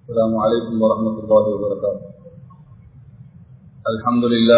السلام عليكم ورحمة الله وبركاته الحمد لله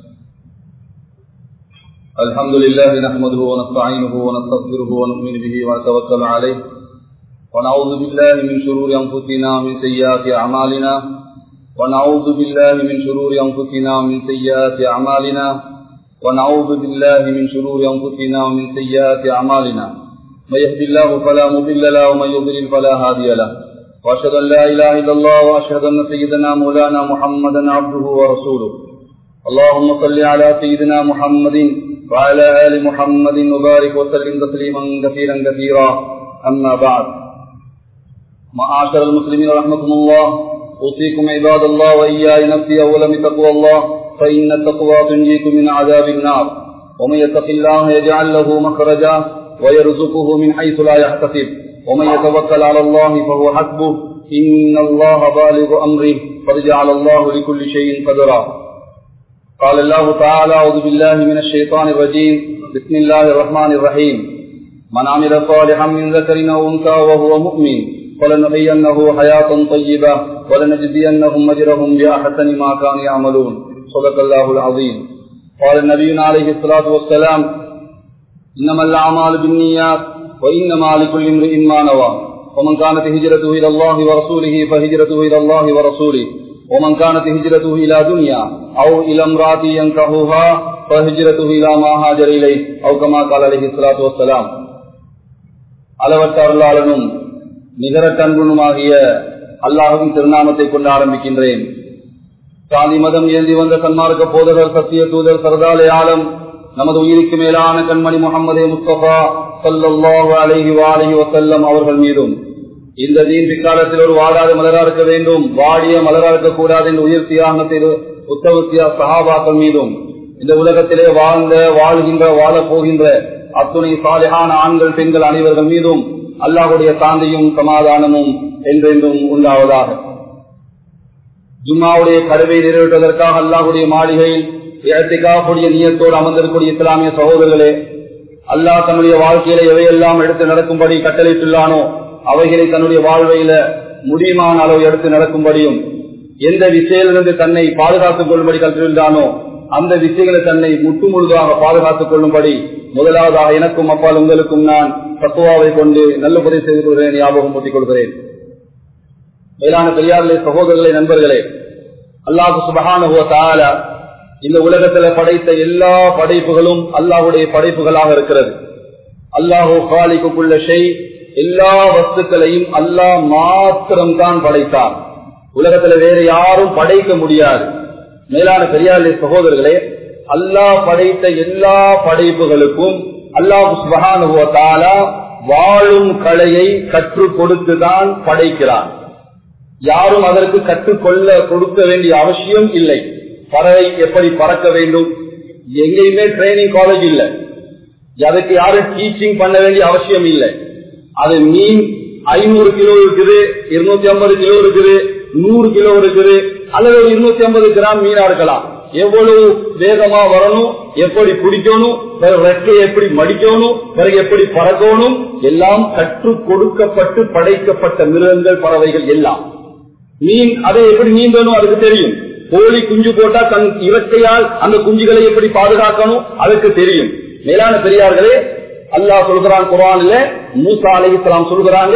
الحمد لله نحمده ونستعينه ونستغفره ونؤمن به ونتوكل عليه ونعوذ بالله من شرور أنفسنا ومن سيئات أعمالنا ونعوذ بالله من شرور أنفسنا ومن سيئات أعمالنا ونعوذ بالله من شرور أنفسنا ومن سيئات أعمالنا من يهد الله فلا مضل له ومن يضلل فلا هادي له وأشهد أن لا إله إلا الله وأشهد أن سيدنا مولانا محمدا عبده ورسوله اللهم صل على سيدنا محمد وعلى آل محمد وبارك وسلم تسليما كثيرا كثيرا أما بعد معاشر المسلمين رحمكم الله أوصيكم عباد الله وإياي نفسي أولا بتقوى الله فإن التقوى تنجيكم من عذاب النار ومن يتق الله يجعل له مخرجا ويرزقه من حيث لا يحتسب ومن يتوكل على الله فهو حسبه إن الله بالغ أمره قد جعل الله لكل شيء قدرا قال الله تعالى أعوذ بالله من الشيطان الرجيم بسم الله الرحمن الرحيم من عمل صالحا من ذكر أو أنثى وهو مؤمن فلنحيينه حياة طيبة ولنجزينهم أجرهم بأحسن ما كانوا يعملون صدق الله العظيم قال النبي عليه الصلاة والسلام إنما الأعمال بالنيات وإنما لكل امرئ ما نوى ومن كانت هجرته إلى الله ورسوله فهجرته إلى الله ورسوله ومن كانت هجرته إلى دنيا أو إلى امرأة ينكهها فهجرته إلى ما هاجر إليه أو كما قال عليه الصلاة والسلام அளவற்ற அருளாளனும் நிகரற்ற அன்புணுமாகிய அல்லாஹுவின் திருநாமத்தை கொண்டு ஆரம்பிக்கின்றேன் சாதி மதம் ஏந்தி வந்த சன்மார்க்க போதகர் சத்திய தூதர் சரதாலே ஆலம் நமது உயிருக்கு மேலான கண்மணி முகமதே முஸ்தபா சல்லாஹு அலஹி வாலஹி வசல்லம் அவர்கள் மீதும் இந்த தீன் பிக்காலத்தில் ஒரு வாடாத மலரா இருக்க வேண்டும் வாடிய மலரா இருக்கக்கூடாது என்று உயிர் தியாகத்தில் உத்தவத்தியா சஹாபாக்கள் மீதும் இந்த உலகத்திலே வாழ்ந்த வாழ்கின்ற வாழப் போகின்ற அத்துணை சாலையான ஆண்கள் பெண்கள் அனைவர்கள் மீதும் அல்லாஹுடைய சாந்தியும் சமாதானமும் என்றென்றும் உண்டாவதாக ஜும்மாவுடைய கருவை நிறைவேற்றுவதற்காக அல்லாஹுடைய மாளிகையில் ஏத்திகாவுடைய நீயத்தோடு அமர்ந்திருக்கூடிய இஸ்லாமிய சகோதரர்களே அல்லாஹ் தன்னுடைய வாழ்க்கையில எவையெல்லாம் எடுத்து நடக்கும்படி கட்டளைத்துள்ளானோ அவைகளை தன்னுடைய வாழ்வையில முடியுமான அளவு எடுத்து நடக்கும்படியும் எந்த விஷயிலிருந்து தன்னை பாதுகாத்துக் கொள்ளும்படி கற்றுள்ளானோ அந்த விஷயங்களை தன்னை முட்டு முழுதாக பாதுகாத்துக் கொள்ளும்படி முதலாவதாக எனக்கும் அப்பால் உங்களுக்கும் நான் தத்துவாவை கொண்டு நல்ல பதிவு செய்து கொள்கிறேன் ஞாபகம் ஊட்டிக் கொள்கிறேன் மேலான பெரியார்களே சகோதரர்களே நண்பர்களே அல்லாஹு சுபகானுவத்தால இந்த உலகத்துல படைத்த எல்லா படைப்புகளும் அல்லாஹுடைய படைப்புகளாக இருக்கிறது அல்லாஹு காலிக்குள்ள ஷெய் எல்லா வஸ்துக்களையும் அல்லாஹ் மாத்திரம்தான் படைத்தார் உலகத்துல வேற யாரும் படைக்க முடியாது மேலான பெரியார்களே சகோதரர்களே அல்லாஹ் படைத்த எல்லா படைப்புகளுக்கும் அல்லாஹு சுபகானுவத்தால வாழும் கலையை கற்றுக் கொடுத்துதான் படைக்கிறான் யாரும் அதற்கு கற்றுக்கொள்ள கொடுக்க வேண்டிய அவசியம் இல்லை பறவை எப்படி பறக்க வேண்டும் எங்கேயுமே ட்ரைனிங் காலேஜ் இல்லை அதுக்கு யாரும் டீச்சிங் பண்ண வேண்டிய அவசியம் இல்லை அது மீன் ஐநூறு கிலோ இருக்குது இருநூத்தி ஐம்பது கிலோ இருக்குது நூறு கிலோ இருக்குது அல்லது ஒரு இருநூத்தி ஐம்பது கிராம் மீனா இருக்கலாம் எவ்வளவு வேகமா வரணும் எப்படி பிடிக்கணும் ரெக்கை எப்படி மடிக்கணும் பிறகு எப்படி பறக்கணும் எல்லாம் கற்றுக் கொடுக்கப்பட்டு படைக்கப்பட்ட மிருகங்கள் பறவைகள் எல்லாம் மீன் அதை எப்படி நீந்தணும் அதுக்கு தெரியும் கோழி குஞ்சு போட்டா தன் இவற்றையால் அந்த குஞ்சுகளை எப்படி பாதுகாக்கணும் அதுக்கு தெரியும் மேலான பெரியார்களே அல்லாஹ் சொல்கிறான் குரான்ல மூசா அலி இஸ்லாம் சொல்கிறாங்க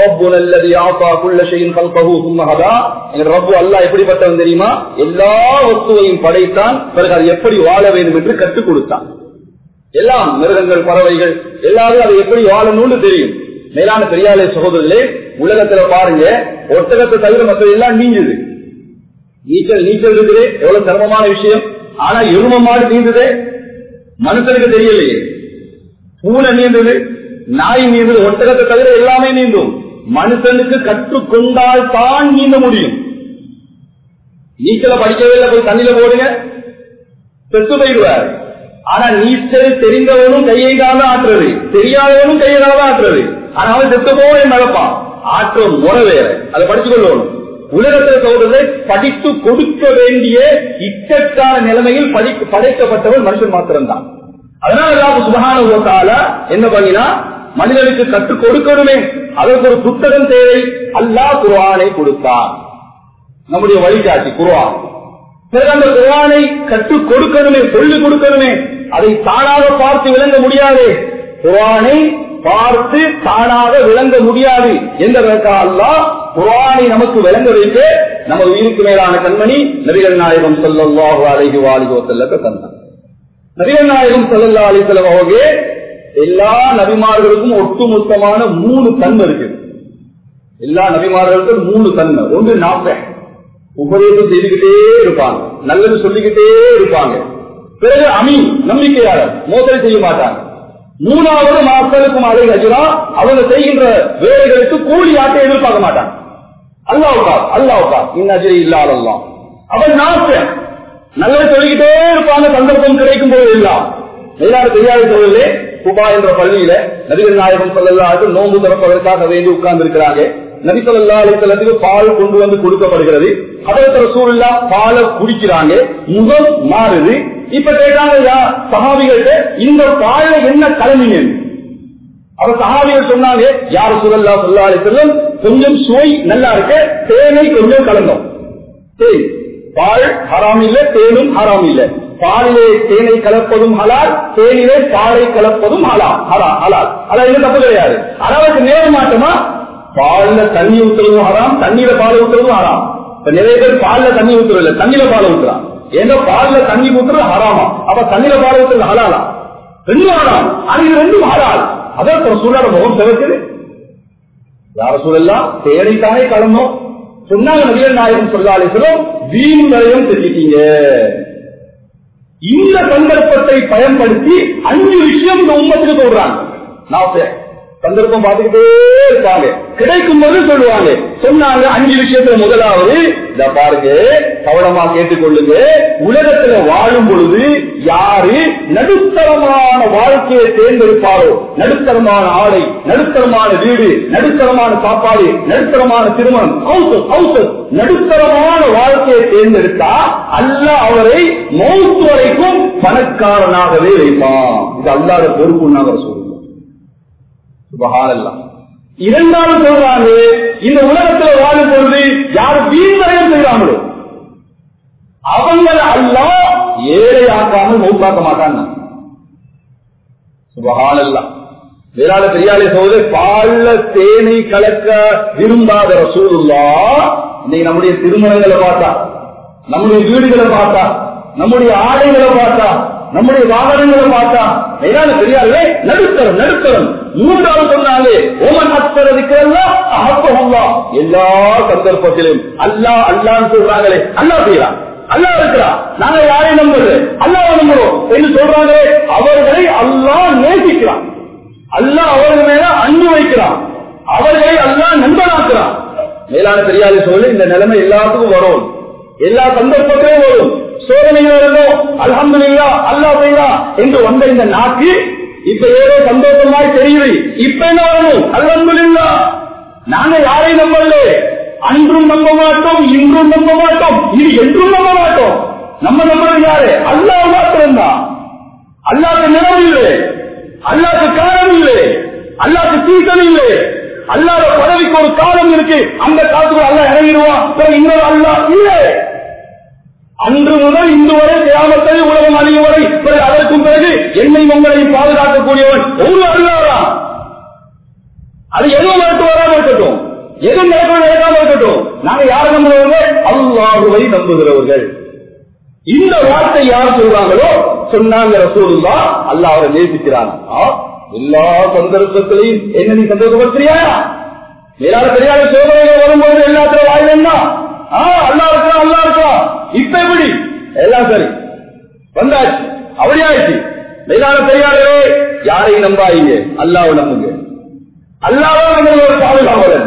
ரப்பு அல்லாஹ் எப்படிப்பட்டவன் தெரியுமா எல்லா வஸ்துவையும் படைத்தான் பிறகு அது எப்படி வாழ வேண்டும் என்று கற்றுக் கொடுத்தான் எல்லாம் மிருகங்கள் பறவைகள் எல்லாரும் அதை எப்படி வாழணும்னு தெரியும் மேலான பெரியாலே சகோதரர்களே உலகத்துல பாருங்க ஒட்டகத்தை தவிர மற்ற எல்லாம் நீங்குது நீச்சல் நீச்சல் இருக்குது எவ்வளவு சிரமமான விஷயம் ஆனா எரும மாடு நீந்தது மனுஷனுக்கு தெரியலையே பூனை நீந்தது நாய் நீந்தது ஒட்டகத்தை தவிர எல்லாமே நீந்தும் மனுஷனுக்கு கற்றுக்கொண்டால் தான் நீந்த முடியும் நீச்சல படிக்கவே இல்லை போய் தண்ணியில போடுங்க செத்து போயிடுவார் ஆனா நீச்சல் தெரிந்தவனும் கையை தான் ஆற்றுறது தெரியாதவனும் கையை தான் ஆற்றுறது ஆனா அவன் செத்து போய் நடப்பான் ஆற்ற முறை வேற அதை படிச்சு கொள்ளணும் உலகத்தில் சோதனை படித்து கொடுக்க வேண்டிய இக்கட்டான நிலைமையில் படைக்கப்பட்டவன் மனுஷன் மாத்திரம்தான் அதனால சுபகான என்ன பண்ணினா மனிதனுக்கு கற்றுக் கொடுக்கணுமே அதற்கு ஒரு புத்தகம் தேவை அல்லாஹ் குர்ஆனை கொடுத்தான் நம்முடைய வழிகாட்டி குர்ஆன் பிறகு அந்த குர்ஆனை கற்றுக் கொடுக்கணுமே சொல்லிக் கொடுக்கணுமே அதை தானாக பார்த்து விளங்க முடியாது குர்ஆனை பார்த்து தானாக விளங்க முடியாது என்பதற்காக அல்லாஹ் குர்ஆனை நமக்கு விளங்க வைத்து நமது உயிருக்கு மேலான கண்மணி நபிகள் நாயகம் ஸல்லல்லாஹு அலைஹி வாலிஹி வஸல்லத்தை தந்தார் நபிகள் நாயகம் ஸல்லல்லாஹு அலைஹி வஸல்லம் அவங்க எல்லா நபிமார்களுக்கும் ஒட்டுமொத்தமான மூணு தன்மை இருக்கு எல்லா நபிமார்களுக்கும் மூணு தன்மை ஒன்று நாப்ப உபதேசம் செய்துகிட்டே இருப்பாங்க நல்லது சொல்லிக்கிட்டே இருப்பாங்க பிறகு அமி நம்பிக்கையாளர் மோசடி செய்ய மாட்டாங்க மூணாவது மக்களுக்கும் அலை அஜிரா அவங்க செய்கின்ற வேலைகளுக்கு கூலி ஆட்டை எதிர்பார்க்க மாட்டாங்க அல்லாவுக்கா அல்லாவுக்கா இன்னஜரி இல்லாதல்லாம் அவன் நாச நல்லது சொல்லிக்கிட்டே இருப்பாங்க சந்தர்ப்பம் கிடைக்கும் போது எல்லாம் எல்லாரும் தெரியாத தொழிலே குபா என்ற பள்ளியில நபிகள் நாயகம் சொல்லலாது நோன்பு திறப்பதற்காக வேண்டி உட்கார்ந்து இருக்கிறாங்க நபி சொல்லா அலிசல்லத்துக்கு பால் கொண்டு வந்து கொடுக்கப்படுகிறது அதற்கு சூழலா பாலை குடிக்கிறாங்க முகம் மாறுது இப்ப கேட்டாங்க யா சஹாபிகள்ட்ட இந்த பால்ல என்ன கலந்தீங்க அவ சஹாபிகள் சொன்னாங்க யார் சுழல்லா சொல்லா அலிசல்லம் கொஞ்சம் சுவை நல்லா இருக்கு தேனை கொஞ்சம் கலந்தோம் தேன் பால் ஹராம் இல்ல தேனும் ஹராம் இல்ல பாலிலே தேனை கலப்பதும் ஹலால் தேனிலே பாலை கலப்பதும் ஹலால் ஹலா ஹலால் அதான் இது தப்பு கிடையாது அளவுக்கு நேரம் மாட்டோமா பால்ல தண்ணி ஊத்துறதும் ஹராம் தண்ணியில பால் ஊத்துறதும் ஹராம் இப்ப நிறைய பேர் பால்ல தண்ணி ஊத்துறது இல்ல தண்ணியில பால் ஊத்துறான் ஏன்னா பால்ல தண்ணி ஊத்துறது ஹராமா அப்ப தண்ணியில பால் ஊத்துறது ஹலாலா ரெண்டும் ஹராம் ஆனா இது ரெண்டும் ஹலால் அதான் இப்ப சூழல முகம் சிவக்குது யார சூழல்லாம் தேனைத்தானே கலந்தோம் சொன்னாங்க நபிகள் நாயகம் சொல்லாலேசலும் வீண் வரையும் தெரிவிட்டீங்க இந்த சந்தர்ப்பத்தை பயன்படுத்தி அஞ்சு விஷயம் இந்த உண்மத்துக்கு சொல்றாங்க நான் சந்தர்ப்பம் பார்த்துக்கிட்டே இருப்பாங்க கிடைக்கும் போது சொல்லுவாங்க சொன்னாங்க அஞ்சு விஷயத்துல முதலாவது இத பாருங்க கவனமா கேட்டுக்கொள்ளுங்க உலகத்துல வாழும் பொழுது யாரு நடுத்தரமான வாழ்க்கையை தேர்ந்தெடுப்பாரோ நடுத்தரமான ஆடை நடுத்தரமான வீடு நடுத்தரமான சாப்பாடு நடுத்தரமான திருமணம் ஹவுசஸ் ஹவுசஸ் நடுத்தரமான வாழ்க்கையை தேர்ந்தெடுத்தா அல்ல அவரை மௌத்து வரைக்கும் பணக்காரனாகவே வைப்பான் இது அல்லாத பொறுப்புன்னு அவர் சொல்லுவோம் சுபகானல்லாம் இரண்டாவது சொல்றாங்க இந்த உலகத்துல வாழும் பொழுது யார் வீண்வரையும் செய்யறாங்களோ அவங்கள அல்ல ஏழை ஆக்காமல் மௌத்தாக்க மாட்டாங்க சுபகானல்லாம் வேளாள பெரியாளை சொல்வது பால்ல தேனை கலக்க விரும்பாத ரசூலுல்லா இன்னைக்கு நம்முடைய திருமணங்களை பார்த்தா நம்முடைய வீடுகளை பார்த்தா நம்முடைய ஆடைகளை பார்த்தா நம்முடைய வாகனங்களை பார்த்தா மேலான பெரியார்களே நடுத்தரம் நடுத்தரம் மூன்றாவது சொன்னாலே ஓமன் அத்தரதுக்கெல்லாம் அகப்பகுல்லா எல்லா சந்தர்ப்பத்திலும் அல்லா அல்லான்னு சொல்றாங்களே அல்லா செய்யலாம் அல்லா இருக்கிறா நாங்க யாரை நம்புறது அல்லாவை நம்புறோம் என்று சொல்றாங்களே அவர்களை அல்லா நேசிக்கிறான் அல்லா அவர்கள் மேல அன்பு வைக்கிறான் அவர்களை அல்லா நண்பனாக்குறான் மேலான பெரியாரை சொல்லி இந்த நிலைமை எல்லாத்துக்கும் வரும் எல்லா சந்தர்ப்பத்திலும் வரும் சோதனைகளோ அலமதுல்லா அல்லா செய்யா என்று வந்த இந்த நாக்கு இப்ப ஏதோ சந்தோஷமாய் தெரியுது இப்ப என்ன வரணும் அலமதுல்லா நாங்க யாரை நம்பல அன்றும் நம்ப மாட்டோம் இன்றும் நம்ப மாட்டோம் இது என்றும் நம்ப மாட்டோம் நம்ம நம்புறது யாரு அல்லா மாத்திரம் தான் அல்லாக்கு நிலம் இல்லை அல்லாக்கு காலம் இல்லை அல்லாக்கு சீசன் இல்லை அல்லாத பதவிக்கு ஒரு காலம் இருக்கு அந்த காலத்துக்கு அல்ல இறங்கிடுவான் இன்னொரு அல்லா இல்லை அன்று முதல் இன்று வரை கிராமத்தை உலகம் அழியும் வரை பிறகு அதற்கும் பிறகு என்னை உங்களை பாதுகாக்கக்கூடியவன் ஒரு அல்லாரா அது எதுவும் நடத்து வராம இருக்கட்டும் எது நடக்க நடக்காம இருக்கட்டும் நாங்க யாரை நம்புறவங்க அல்லாஹுவை நம்புகிறவர்கள் இந்த வார்த்தை யார் சொல்றாங்களோ சொன்னாங்க ரசூலுல்லா அல்லாஹ் அவரை நேசிக்கிறாங்க எல்லா சந்தர்ப்பத்திலையும் என்ன நீ சந்தோஷப்படுத்துறியா மேலான பெரியார சோதனைகள் வரும்போது எல்லாத்துல வாயிலா அல்லா இருக்கலாம் அல்லா இருக்கலாம் இப்ப எப்படி எல்லாம் சரி வந்தாச்சு அப்படி ஆயிடுச்சு மேலான பெரியாரே யாரையும் நம்பாதீங்க அல்லாவை நம்புங்க அல்லாவே நம்மளுடைய ஒரு பாதுகாவலன்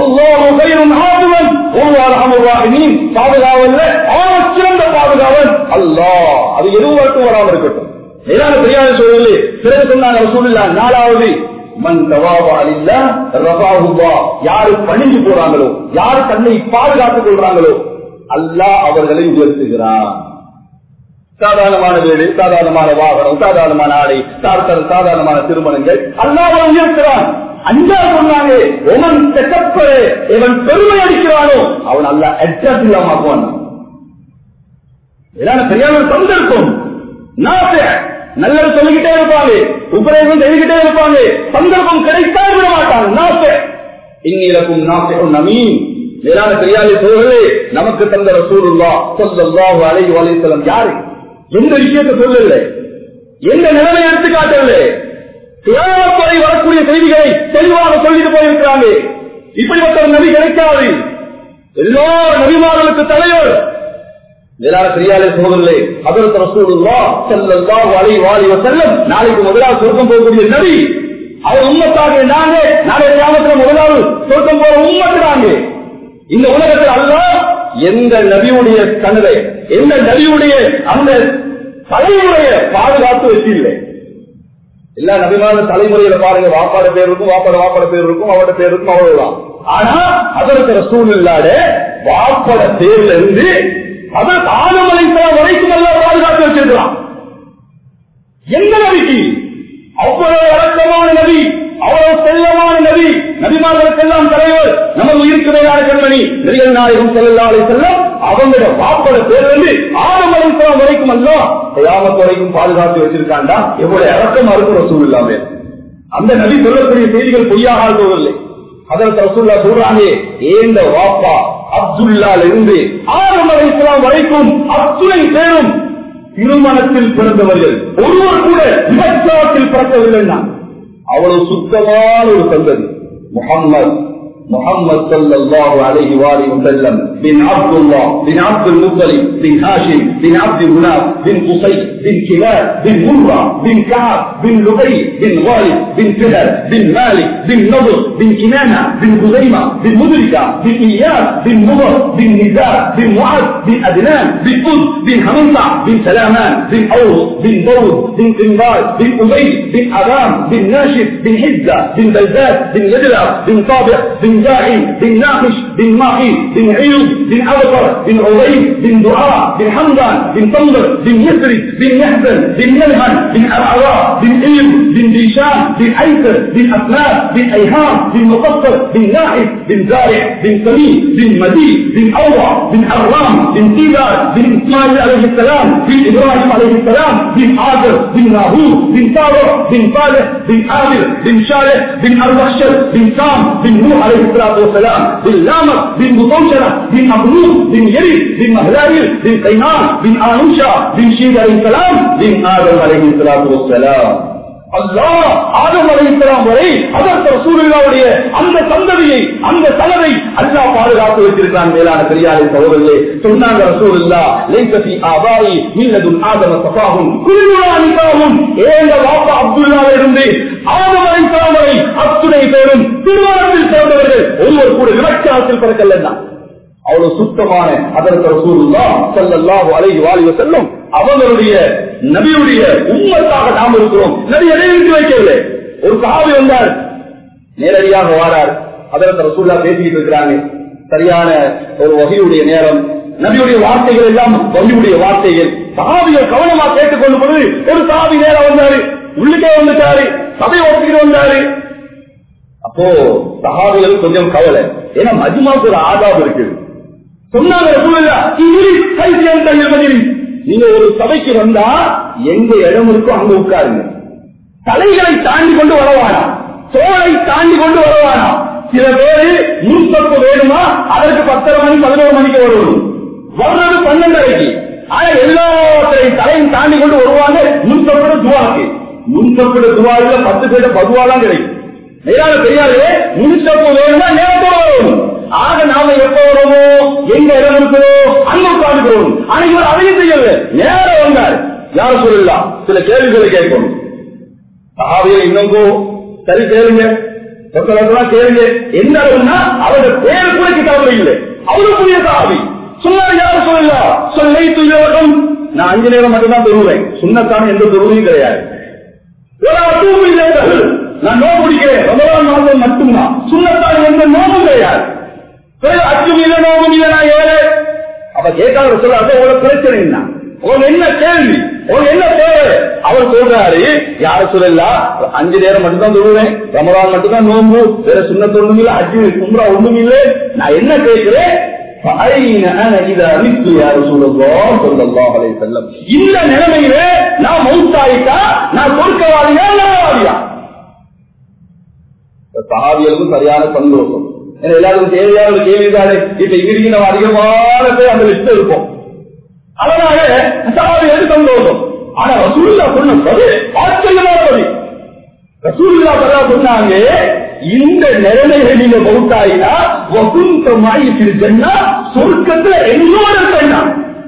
பாதுகாவல்ல சிறந்த பாதுகாவல் அல்லா அது எதுவும் மட்டும் வராமல் இருக்கட்டும் மேலான பெரியார சூழலே பிறகு சொன்னாங்க சூழலா நாலாவது மண் தவாவாலில்லா ரபாஹுவா யாரு பணிஞ்சு போறாங்களோ யாரு தன்னை பாதுகாத்துக் கொள்றாங்களோ அல்லாஹ் அவர்களை உயர்த்துகிறான் சாதாரணமான வீடு சாதாரணமான வாகனம் சாதாரணமான ஆடை சாதாரண சாதாரணமான திருமணங்கள் அல்லாஹ் உயர்த்துறான் அஞ்சா சொன்னாங்க எவன் செக்கப்பரு எவன் பெருமை அடிக்கிறானோ அவன் அல்ல அட்ஜஸ்ட் இல்லாம ஆக்குவான் இதான சரியான சந்தர்ப்பம் நாச நல்லது சொல்லிக்கிட்டே இருப்பாங்க உபரேகம் எழுதிக்கிட்டே இருப்பாங்க சந்தர்ப்பம் கிடைத்தா விட மாட்டாங்க நாச இன்னிலக்கும் நாசம் நமீன் மேலான பெரியாரி சோழர்களே நமக்கு தந்த ரசூலுல்லா சொல்லல்லாஹு அலைஹி வஸல்லம் யாரு எந்த விஷயத்தை சொல்லல எந்த நிலைமை எடுத்து காட்டவில்லை தியாகத்துறை வரக்கூடிய செய்திகளை தெளிவாக சொல்லிட்டு போயிருக்கிறாங்க இப்படிப்பட்ட ஒரு நபி கிடைக்காது எல்லா நபிமார்களுக்கு தலைவர் மேலான பெரியாலே சோதரிலே அதற்கு ரசூலுல்லா ஸல்லல்லாஹு அலைஹி வஸல்லம் செல்லும் நாளைக்கு முதலாவது சொர்க்கம் போகக்கூடிய நபி அவர் உம்மத்தாக நாங்க நாளை கிராமத்துல முதலாவது சொர்க்கம் போற உம்மத்து நாங்க இந்த உலகத்தில் அல்ல எந்த நபியுடைய கனவை எந்த நபியுடைய அந்த தலைமுறைய பாதுகாத்து வச்சில்லை எல்லா நபிமான தலைமுறையில பாருங்க வாப்பாட பேர் இருக்கும் வாப்பாட வாப்பாட பேர் இருக்கும் அவரோட பேர் இருக்கும் அவ்வளவுதான் ஆனா அதற்கு ரசூல் இல்லாத வாப்பட பேர்ல இருந்து அதற்கு ஆதமலை வரைக்கும் எல்லாம் பாதுகாத்து வச்சிருக்கலாம் எந்த நபிக்கு அவ்வளவு அடக்கமான நபி அவ்வளவு செல்லமான நபி நபிமார்களுக்கெல்லாம் தலைவர் நமது உயிருக்கு மேலான கண்மணி நெறியல் நாயகம் செல்லாலை செல்லம் அவங்களோட வாப்பட பேர் வந்து ஆரம்பம் வரைக்கும் அல்ல கயாமத்து வரைக்கும் பாதுகாத்து வச்சிருக்காண்டா எவ்வளவு இறக்கமா இருக்கும் ரசூல் இல்லாம அந்த நபி சொல்லக்கூடிய செய்திகள் பொய்யாக போவதில்லை அதற்கு ரசூல்லா சொல்றாங்க ஏந்த வாப்பா அப்துல்லால இருந்து ஆரம்ப இஸ்லாம் வரைக்கும் அத்துணை பேரும் திருமணத்தில் பிறந்தவர்கள் ஒருவர் கூட விபச்சாரத்தில் பிறக்கவில்லை அவ்வளவு சுத்தமான ஒரு சந்ததி முகம்மது محمد صلى الله عليه وآله وسلم بن عبد الله بن عبد المطلب بن هاشم بن عبد مناف بن قصي بن كلاب بن مرة بن كعب بن لبي بن غالب بن فهد بن مالك بن نضر بن كنانة بن خزيمة بن مدركة بن إياس بن مضر بن نزار بن معاذ بن أدنان بن قد بن حميصة بن سلامان بن أوس بن داود بن قنبال بن أبي بن أدام بن ناشد بن حزة بن بلداد بن يدلع بن طابق بن جاعي بن ناقش بن ماحي بن عيوب بن أبطر بن عبيد بن دعاء بن حمدان بن طمر بن يسري بن يحزن بن يلهن بن أرعواء بن إيب بن ديشان بن أيسر بن أسنان بن أيهام بن مقصر بن ناحف بن زارع بن سمين بن مدي بن أوضع بن أرام بن تيبار بن إسماعيل عليه السلام بن إبراهيم عليه السلام بن عاجر بن ناهور بن طارق بن صالح بن عامر بن شارع بن أربخشر بن سام بن نوح عليه السلام والسلام بن لامر بن مطوشرة بن أبنوس بن يريد بن مهلائل بن قينان بن آنوشا بن شيد عليه السلام بن آدم عليه الصلاة والسلام அல்லாஹ் ஆதம் அலைஹிஸ்ஸலாம் வரை அதற்கு ரசூலுல்லாவுடைய அந்த சந்ததியை அந்த சனதை அல்லாஹ் பாதுகாத்து வைத்திருக்கிறான் மேலான பெரியாரை சகோதரர்களே சொன்னாங்க ரசூலுல்லா லைஸ ஃபீ ஆபாயி மில்லதுன் ஆதம சஃபாஹும் குல்லுனா நிகாஹும் ஏங்க வாப்பா அப்துல்லாவை இருந்து ஆதம் அலைஹிஸ்ஸலாம் வரை அத்துணை பேரும் திருமணத்தில் சேர்ந்தவர்கள் ஒருவர் கூட விபச்சாரத்தில் பிறக்கலன்னா அவ்வளவு சுத்தமான அதற்கு ரசூலுல்லா ஸல்லல்லாஹு அலைஹி வஸல்லம் செல்லும் அவங்களுடைய நபியுடைய உம்மத்தாக நாம் இருக்கிறோம் நபி எதையும் வைக்கவில்லை ஒரு சஹாபி வந்தார் நேரடியாக வாரார் அதற்கு ரசூல்லா பேசிக்கிட்டு இருக்கிறாங்க சரியான ஒரு வகையுடைய நேரம் நபியுடைய வார்த்தைகள் எல்லாம் வகையுடைய வார்த்தைகள் சஹாபிகள் கவனமா கேட்டுக்கொண்டு பொழுது ஒரு சஹாபி நேரம் வந்தாரு உள்ளுக்கே வந்துட்டாரு சபை ஓட்டிக்கிட்டு வந்தாரு அப்போ சஹாபிகள் கொஞ்சம் கவலை ஏன்னா மஜ்மாவுக்கு ஒரு ஆதாபம் இருக்குது சொன்னாங்க ரசூலுல்லா, இங்கிலீஷ் கைசியம் தையல் மஜ்லிஸ். நீங்க ஒரு சபைக்கு வந்தா எங்க இடம் இருக்கோ அங்க உட்காருங்க தலைகளை தாண்டி கொண்டு வரவானா தோலை தாண்டி கொண்டு வரவானா சில பேரு முன்சப்பு வேணுமா அதற்கு பத்தரை மணி பதினோரு மணிக்கு வருவணும் வர்றது பன்னெண்டரைக்கு ஆனா எல்லாத்தையும் தலையும் தாண்டி கொண்டு வருவாங்க முன்சப்பட துவாக்கு முன்சப்பட துவாரில பத்து பேர் பதுவா தான் கிடைக்கும் நேராக தெரியாது முன்சப்பு வேணுமா நேரத்தோட வரணும் ஆக நாம எப்ப வருவோமோ எங்க இடம் இருக்குதோ அங்க உட்கார்ந்துக்கிறோம் ஆனா இவர் அதையும் செய்யல நேரம் வந்தார் யார சொல்லலாம் சில கேள்விகளை கேட்கணும் சஹாபியை இன்னொங்கோ சரி கேளுங்க ஒருத்தர் கேளுங்க என்ன அளவுன்னா அவரோட பேர் கூட கிட்டாமல் இல்லை அவருக்குரிய சஹாபி சொன்னார் யாரும் சொல்லலாம் சொல்லை துயரம் நான் அஞ்சு நேரம் மட்டும்தான் தொழுவேன் சுண்ணத்தான எந்த தொழுவையும் கிடையாது ஒரு அத்துவும் இல்லை நான் நோ பிடிக்கிறேன் ரமலான் மாதம் மட்டும்தான் சுண்ணத்தான் எந்த நோவும் கிடையாது பிறகு அச்சும் இல்லை நோவும் இல்லை நான் ஏழை அப்ப கேட்காத சொல்ல அது ஒரு பிரச்சனை என்ன உங்க என்ன கேள்வி உங்க என்ன தேவை அவர் சொல்றாரு யார சொல்லலாம் அஞ்சு நேரம் மட்டும்தான் தொழுவேன் ரமதான் மட்டும்தான் நோம்பு வேற சுண்ணத்து ஒண்ணும் இல்ல அஜி கும்ரா ஒண்ணும் இல்லை நான் என்ன கேட்கிறேன் இந்த நிலைமையில நான் மௌத்தாயிட்டா நான் பொறுக்கவாதியா நல்லவாதியா சகாவியலுக்கும் சரியான சந்தோஷம் ஏன்னா எல்லாருக்கும் தேவையான கேள்விதானே இப்ப இங்கிருந்து நம்ம அதிகமான பேர் அந்த லிஸ்ட் இருப்போம் அதனால சகாவியலுக்கு சந்தோஷம் ஆனா ரசூல்லா சொன்ன பதில் ஆச்சரியமான பதில் ரசூல்லா பரா சொன்னாங்க இந்த நிலைமைகள் நீங்க பௌத்தாயினா வகுந்த மாயிட்டு சொன்னா சொர்க்கத்துல என்னோட இருக்கா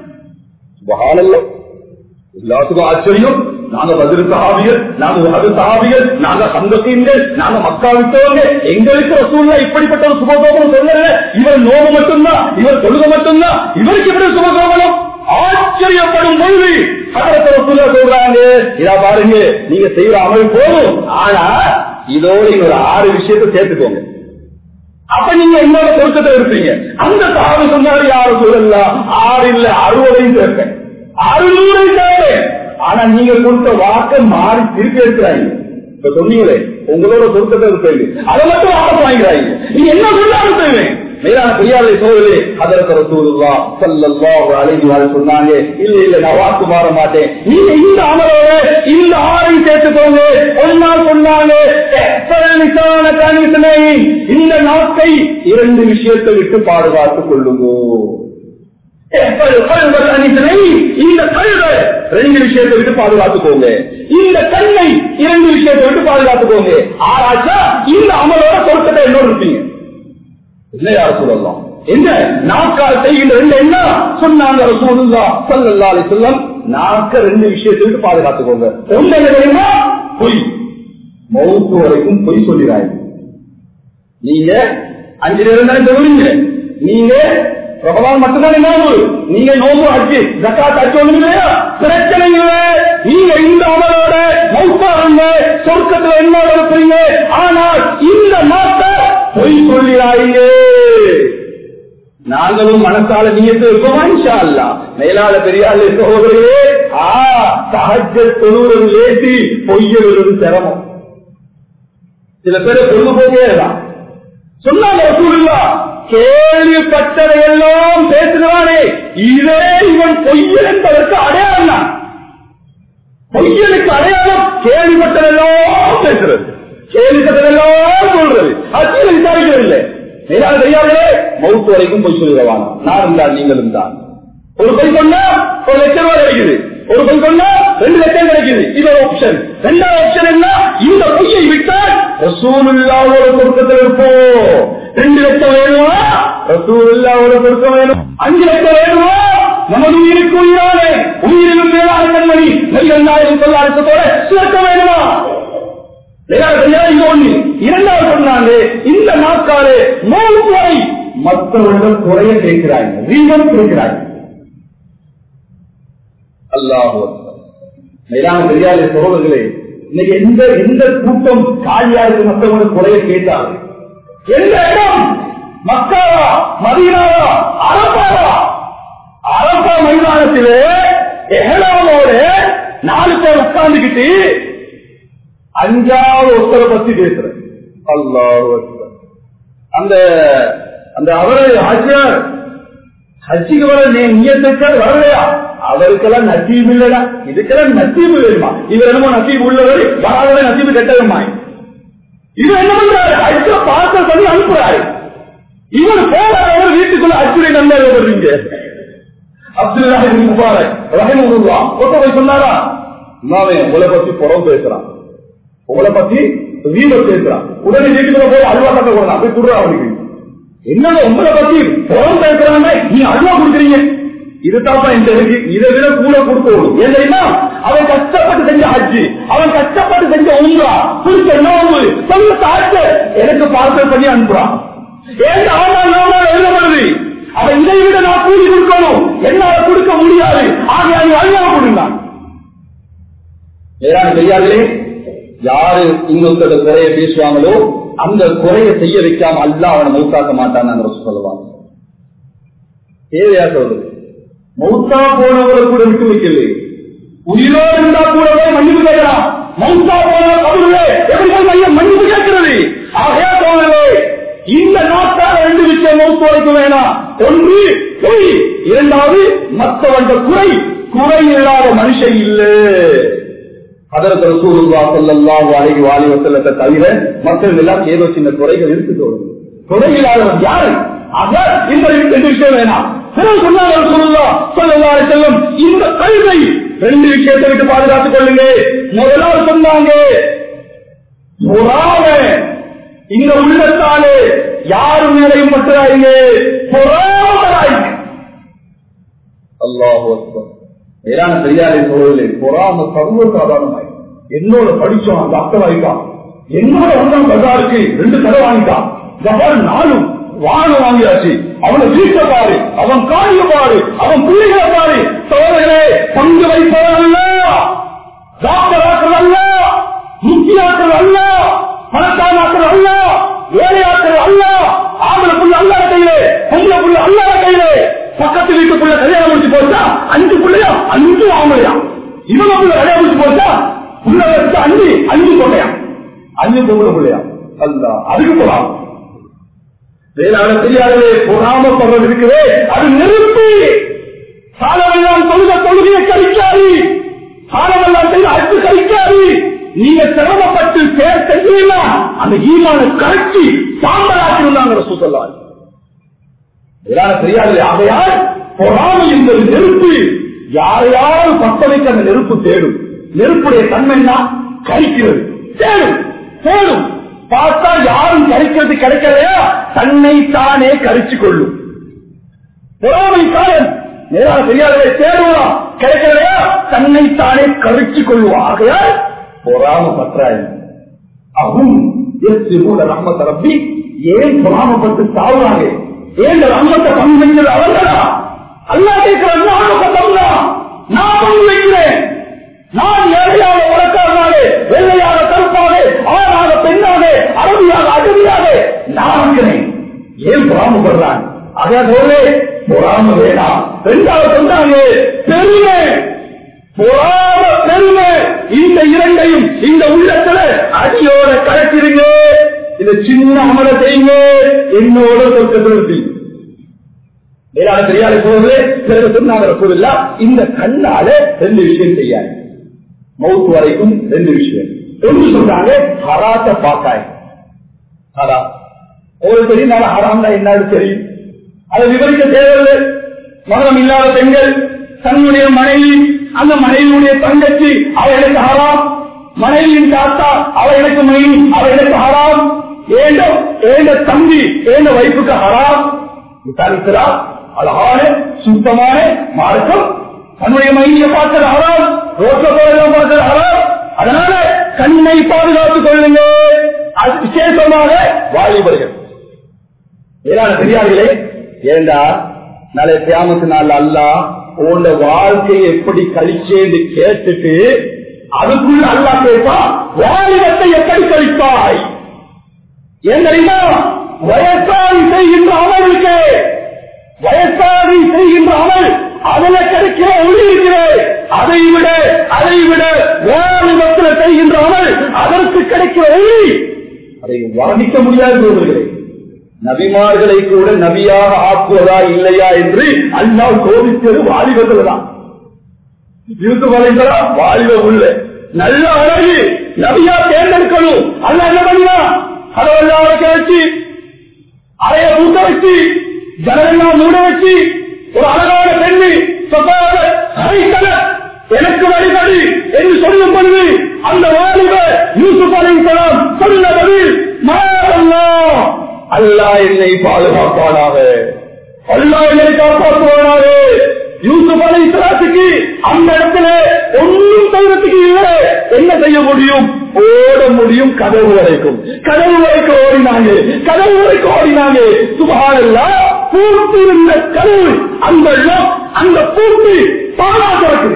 எல்லாத்துக்கும் ஆச்சரியம் நாங்க பதில் சகாபிகள் நாங்க அது சகாபிகள் நாங்க சந்தகீன்கள் நாங்க மக்கா விட்டவங்க எங்களுக்கு ரசூல்லா இப்படிப்பட்ட ஒரு சுபகோபனம் சொல்லல இவர் நோவு மட்டும்தான் இவர் தொழுக மட்டும்தான் இவருக்கு எப்படி சுபகோபனம் ஆச்சரியப்படும் பொழுது அதற்கு ரசூல்லா சொல்றாங்க இதா பாருங்க நீங்க செய்யற அமல் போதும் ஆனா இதோட ஒரு ஆறு விஷயத்தை சேர்த்துக்கோங்க அப்ப நீங்க என்னோட பொருத்தத்தை இருப்பீங்க அந்த சாமி சொன்னாரு யாரும் சொல்லலாம் ஆறு இல்ல அறுபதையும் சேர்ப்பேன் அறுநூறை சேர்ப்பேன் ஆனா நீங்க கொடுத்த வாக்க மாறி திருப்பி எடுக்கிறாங்க இப்ப சொன்னீங்களே உங்களோட பொருத்தத்தை இருப்பீங்க அதை மட்டும் வாபஸ் வாங்கிறாங்க நீங்க என்ன சொன்னாலும் செய்வேன் மேலான பெரியாரை சோழலே அதற்கு ரசூலுல்லா ஸல்லல்லாஹு அலைஹி வஸல்லம் சொன்னாங்க இல்ல இல்ல நான் வாக்கு மாற மாட்டேன் நீங்க இந்த அமரோட இந்த ஆறை சேர்த்துக்கோங்க ஒன்னா சொன்னாங்க எக்ஸலன்ஸான கணிதனை இந்த நாக்கை இரண்டு விஷயத்தை விட்டு பாதுகாத்துக் கொள்ளுங்கோ இந்த கழுதை ரெண்டு விஷயத்தை விட்டு பாதுகாத்துக்கோங்க இந்த கண்ணை இரண்டு விஷயத்தை விட்டு பாதுகாத்துக்கோங்க ஆராய்ச்சா இந்த அமலோட பொருத்தத்தை என்னோட இருப்பீங்க என்ன யார் சொல்லலாம் என்ன நாக்கால் செய்கின்ற ரெண்டு என்ன சொன்னாங்க ரசூலுல்லா ஸல்லல்லாஹு அலைஹி வஸல்லம் நாக்க ரெண்டு விஷயத்தை விட்டு பாதுகாத்துக்கோங்க ஒண்ணு என்ன தெரியுமா பொய் மௌத்து வரைக்கும் பொய் சொல்லிடாய் நீங்க அஞ்சு நேரம் தானே சொல்லுவீங்க நீங்க ரமலான் மட்டும்தான் நோம்பு நீங்க நோம்பு அச்சு ஜக்காத் அச்சு ஒண்ணு இல்லையா பிரச்சனை இல்லை நீங்க இந்த அமலோட மௌத்தாருங்க சொர்க்கத்துல என்னோட இருப்பீங்க ஆனால் இந்த நாட்ட பொய் சொல்லிடாதீங்க நாங்களும் மனசால நீயத்து இருக்கோமா இன்ஷா அல்லா மேலால பெரியாள் சகோதரே ஆ சகஜ தொழுவது லேசி பொய்யவது சிரமம் சில பேரை பொழுதுபோக்கே தான் சொன்னாங்க ரசூலுல்லா கேள்விப்பட்டதையெல்லாம் பேசுகிறானே இதே இவன் பொய்யன் என்பதற்கு அடையாளம் தான் பொய்யனுக்கு அடையாளம் கேள்விப்பட்டதெல்லாம் பேசுறது கேள்விப்பட்டதெல்லாம் சொல்றது அச்சீல விசாரிக்கவில்லை மேலான தெரியாமலே மௌத்து வரைக்கும் பொய் சொல்லுவான் நானும் தான் நீங்களும் தான் ஒரு பொய் சொன்னா ஒரு லட்சம் ரூபாய் கிடைக்குது ஒரு பொய் சொன்னா ரெண்டு லட்சம் கிடைக்குது இது ஒரு ஆப்ஷன் ரெண்டாவது ஆப்ஷன் என்ன இந்த பொய்யை விட்டால் ரசூலுல்லாவோட பொருத்தத்தில் இருப்போம் ரெண்டு லட்சம் வேணுமா ரசூலுல்லாவோட பொருத்தம் வேணும் அஞ்சு லட்சம் வேணுமா நமது உயிருக்கு உயிரானே உயிரிலும் மேலான கண்மணி நெல்லாயிரம் சொல்லாசத்தோட சுரக்கம் வேணுமா இரண்டாவது சொன்னாங்க இந்த நாட்காலே மூணு முறை மற்றவர்கள் குறைய கேட்கிறாங்க ரீசன் கேட்கிறாங்க அல்லாஹோ மேலான பெரியாலே சோழர்களே இன்னைக்கு எந்த எந்த கூட்டம் காலியா இருக்கு மற்றவங்க குறைய கேட்டாங்க எந்த இடம் மக்காவா மதீனாவா அரபாவா அரபா மைதானத்திலே எஹலாமோட நாலு பேர் உட்கார்ந்துகிட்டு அஞ்சாவது ஒருத்தரை பத்தி பேசுறேன் அல்லாஹ் அந்த அந்த அவரு ஹஜ்ஜர் ஹஜ்ஜிக்கு வர நீயத்துக்கள் வரலையா அவருக்கெல்லாம் நசீபு இல்லடா இதுக்கெல்லாம் நசீபு வேணுமா இவர் என்னமோ நசீபு உள்ளவர் வராத நசீபு கெட்டதுமாய் இவர் என்ன பண்றாரு ஹஜ்ஜ பார்சல் பண்ணி அனுப்புறாரு இவர் போறாரு வீட்டுக்குள்ள அச்சுரை நன்மை வருவீங்க அப்துல்லா முபாரக் ரஹிமுல்லா ஒருத்த போய் சொன்னாரா இமாமே உங்களை பத்தி புறம் பேசுறான் உங்களை பத்தி வீர பேசுறான் உடனே வீட்டுக்குள்ள போய் அல்வா கட்ட போடலாம் அப்படி குடுறா அவனுக்கு என்னங்க உங்களை பத்தி புறம் பேசுறாங்க நீ அல்வா கொடுக்குறீங்க இதுதாப்பா இந்த இருக்கு இதை விட கூட கொடுக்கணும் ஏன் தெரியுமா அவன் கஷ்டப்பட்டு செஞ்ச ஹஜ்ஜி அவன் கஷ்டப்பட்டு செஞ்ச உங்களா புரிச்ச நோம்பு சொல்ல சாட்டு எனக்கு பார்சல் பண்ணி அனுப்புறான் ஏன் ஆனா நோம்பு எழுதப்படுது அவன் இதை விட நான் கூலி கொடுக்கணும் என்னால கொடுக்க முடியாது ஆகிய நீ அல்வா கொடுங்க ஏதாவது தெரியாதே யாரு இன்னொருத்தர குறைய பேசுவாங்களோ அந்த குறைய செய்ய வைக்காம அல்ல அவனை மௌத்தாக்க மாட்டான் சொல்லுவாங்க தேவையா சொல்றது மௌத்தா போனவரை கூட விட்டு வைக்கல உயிரோடு இருந்தா கூட போய் மன்னிப்பு கேட்கலாம் மௌத்தா போன கபருளே எப்படி போய் மையம் மன்னிப்பு கேட்கிறது ஆகையா தோழர்களே இந்த நாட்டால் ரெண்டு விஷயம் மௌத்து வரைக்கும் வேணாம் ஒன்று பொய் இரண்டாவது மற்றவங்க குறை குறை இல்லாத மனுஷன் இல்லை அதற்கு ரசூலுல்லா ஸல்லல்லாஹு அலைஹி வஆலிஹி வஸல்லத்தை தவிர மக்கள் எல்லாம் ஏதோ சின்ன குறைகள் இருக்குது குறை இல்லாதவன் யாரு ஆக இந்த ரெண்டு விஷயம் வேணாம் பிறகு சொன்னாங்க ரசூலுல்லா ஸல்லல்லாஹு அலைஹி வஸல்லம் இந்த கல்வை ரெண்டு விஷயத்தை விட்டு பாதுகாத்துக் கொள்ளுங்க முதலாவது சொன்னாங்க பொறாம இந்த உள்ளத்தாலே யாரு மேலையும் பட்டுறாங்க பொறாமராய்ங்க அல்லாஹ் மேலான பெரியாரை சோழர்களே பொறாம சர்வ சாதாரணமாய் என்னோட படிச்சோம் டாக்டர் ஆயிட்டான் என்னோட ஒன்றாம் பஜாருக்கு ரெண்டு கடை வாங்கிட்டான் ஜபார் நாலும் வானம் வாங்கியாச்சு அவனை வீட்டை பாரு அவன் காரிய பாரு அவன் பிள்ளைகளை பாரு சோழர்களே பங்கு வைப்பவன் அல்ல டாக்டர் ஆக்கள் அல்ல முக்கியாக்கள் அல்ல பணக்காராக்கள் அல்ல வேலையாக்கள் அல்ல ஆம்பளை புள்ள அல்லாத கையிலே பொம்பளை புள்ள அல்லாத கையிலே பக்கத்து வீட்டுக்குள்ள கல்யாணம் முடிச்சு போச்சா அஞ்சு பிள்ளையா அஞ்சு ஆம்பளையா இவங்க புள்ள கல்யாணம் முடிச்சு போச்சா புள்ள வச்சு அஞ்சு அஞ்சு பொண்ணையா அஞ்சு பொம்பளை பிள்ளையா அல்ல அதுக்கு போலாம் வேளாண் தெரியாதவே பொறாமப்படுறது இருக்குதே அது நெருப்பு சாலமெல்லாம் தொழுக தொழுகையை கழிக்காது சாலமெல்லாம் செய்த அடுத்து கழிக்காது நீங்க சிரமப்பட்டு பேர் செய்யல அந்த ஈமான கரைச்சி சாம்பலாக்கி இருந்தாங்க சுசல்லாரு வேளாண் தெரியாதே ஆகையால் பொறாமை என்பது நெருப்பு யாரையாவது பத்தனைக்கு அந்த நெருப்பு தேடும் நெருப்புடைய தன்மைன்னா கரிக்கிறது தேடும் தேடும் பார்த்தா யாரும் கரிக்கிறது கிடைக்கலையா தன்னை தானே கரிச்சு கொள்ளும் பொறாமை காலம் நேராக தெரியாதவை தேடுவான் கிடைக்கலையா தன்னை தானே கரிச்சு கொள்ளுவான் ஆகையால் பொறாம பற்றாய் அகும் ரஹ்மத் ரப்பி ஏன் பொறாமப்பட்டு சாவுறாங்க ஏன் ரம்மத்தை பங்கு வைக்கிறது அவர்களா அல்லா கேட்கிறான் நான் பங்கு வைக்கிறேன் நான் ஏழையாக உலக்காரனாக வெள்ளையாக கருப்பாக ஆணாக பெண்ணாக அரபியாக அகதியாக நான் இருக்கிறேன் ஏன் பொறாமப்படுறான் அதே பொறாம வேணாம் ரெண்டாவது சொன்னாங்க பெருமை பொறாம பெருமை இந்த இரண்டையும் இந்த உள்ளத்துல அடியோட கலக்கிருங்க இந்த சின்ன அமல செய்யுங்க என்னோட சொர்க்கத்தில் வேளாண் தெரியாத போது பிறகு சொன்னாங்க ரசூலுல்லா இந்த கண்ணால ரெண்டு விஷயம் செய்யாது மவுத்து வரைக்கும் ரெண்டு விஷயம் ஒன்று சொல்றாங்க ஹராத்த பாக்காய் ஹரா ஒரு தெரியும் நான் ஹராம்னா என்னன்னு தெரியும் அதை விவரிக்க தேவையில்லை மகனம் இல்லாத பெண்கள் தன்னுடைய மனைவி அந்த மனைவியுடைய தங்கச்சி அவ எனக்கு ஹராம் மனைவியின் தாத்தா அவ எனக்கு மனைவி அவ எனக்கு ஹராம் ஏண்ட ஏண்ட தம்பி ஏண்ட வைப்புக்கு ஹராம் விசாரிக்கிறா அழகான சுத்தமான மார்க்கம் தன்னுடைய மனைவியை பார்க்கிற ஹராம் ரோட்ல போறதெல்லாம் பார்க்கிற ஹராம் அதனால கண்ணை பாதுகாத்துக் கொள்ளுங்க அது விசேஷமாக வாலிபர்கள் ஏதான பெரியார்களே ஏண்டா நாளை தியாமத்து நாள் அல்லா உன் வாழ்க்கையை எப்படி கழிச்சேன்னு கேட்டுட்டு அதுக்குள்ள அல்லா கேட்பா வாலிபத்தை எப்படி கழிப்பாய் ஏன் தெரியுமா வயசாரி செய்கின்ற அமலுக்கு வயசாரி செய்கின்ற அமல் அதுல கிடைக்கிற ஒளி இருக்கிறது அதை விட அதை விட வாலிபத்தில் செய்கின்ற அமல் அதற்கு கிடைக்கிற ஒளி அதை வர்ணிக்க முடியாது சொல்கிறேன் நபிமார்களை கூட நபியாக ஆக்குவதா இல்லையா என்று அல்லாஹ் சோதித்தது வாலிபத்தில் தான் யூசுப் அலைந்தலாம் வாலிப உள்ள நல்ல அழகு நபியா தேர்ந்தெடுக்கணும் அல்ல என்ன பண்ணா அதெல்லாம் அழைக்க வச்சு அறைய மூட்ட வச்சு ஜனெல்லாம் மூட வச்சு ஒரு அழகான பெண்ணு சொல்லாத எனக்கு வழிபடி என்று சொல்லும் பொழுது அந்த வாலிப யூசுப் அலைந்தலாம் சொன்ன பதில் மாறல்லா அல்லா என்னை பாதுகாப்பானாக அல்லா என்னை காப்பாற்றுவானாக யூசுப் அலை இஸ்லாத்துக்கு அந்த இடத்துல ஒன்றும் செய்யறதுக்கு இல்லை என்ன செய்ய முடியும் ஓட முடியும் கதவு வரைக்கும் கதவு வரைக்கும் ஓடினாங்க கதவு வரைக்கும் ஓடினாங்க சுபாரல்லா பூர்த்தி இருந்த கதவு அந்த lock, அந்த பூர்த்தி தானா திறக்குது